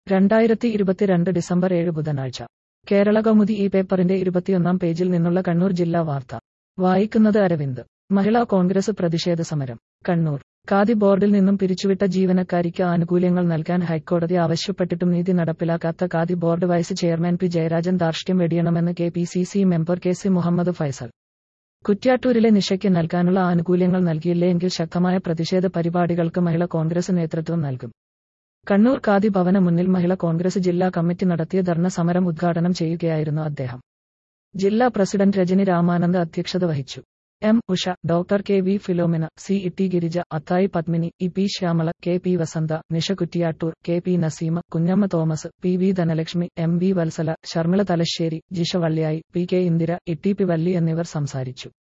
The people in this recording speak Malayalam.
രണ്ടായിരത്തി ഇരുപത്തിരണ്ട് ഡിസംബർ ഏഴ് ബുധനാഴ്ച കേരള കൗമുദി ഈ പേപ്പറിന്റെ ഇരുപത്തിയൊന്നാം പേജിൽ നിന്നുള്ള കണ്ണൂർ ജില്ലാ വാർത്ത വായിക്കുന്നത് അരവിന്ദ് മഹിളാ കോൺഗ്രസ് പ്രതിഷേധ സമരം കണ്ണൂർ ഖാദി ബോർഡിൽ നിന്നും പിരിച്ചുവിട്ട ജീവനക്കാരിക്ക് ആനുകൂല്യങ്ങൾ നൽകാൻ ഹൈക്കോടതി ആവശ്യപ്പെട്ടിട്ടും നീതി നടപ്പിലാക്കാത്ത Khadi board vice chairman P Jayarajan ധാർഷ്ട്യം വെടിയണമെന്ന് K P C C member K C Muhammad Faisal കുറ്റ്യാട്ടൂരിലെ നിഷയ്ക്ക് നൽകാനുള്ള ആനുകൂല്യങ്ങൾ നൽകിയില്ലെങ്കിൽ ശക്തമായ പ്രതിഷേധ പരിപാടികൾക്ക് മഹിളാ കോൺഗ്രസ് നേതൃത്വം നൽകും കണ്ണൂർ ഖാദി ഭവന മുന്നിൽ മഹിളാ കോൺഗ്രസ് ജില്ലാ കമ്മിറ്റി നടത്തിയ ധർണ സമരം ഉദ്ഘാടനം ചെയ്യുകയായിരുന്നു അദ്ദേഹം ജില്ലാ പ്രസിഡന്റ് രജനി രാമാനന്ദ് അധ്യക്ഷത വഹിച്ചു M Usha doctor K V Philomina C E Girija Athayi Padmini E P Shyamala K P Vasantha Nisha Kuttiattoor K P Naseema Kunjamma Thomas P V Dhanalakshmi M V Vatsala Sharmila Thalassery Jisha Valliyayi P K Indira E T P Valli എന്നിവർ സംസാരിച്ചു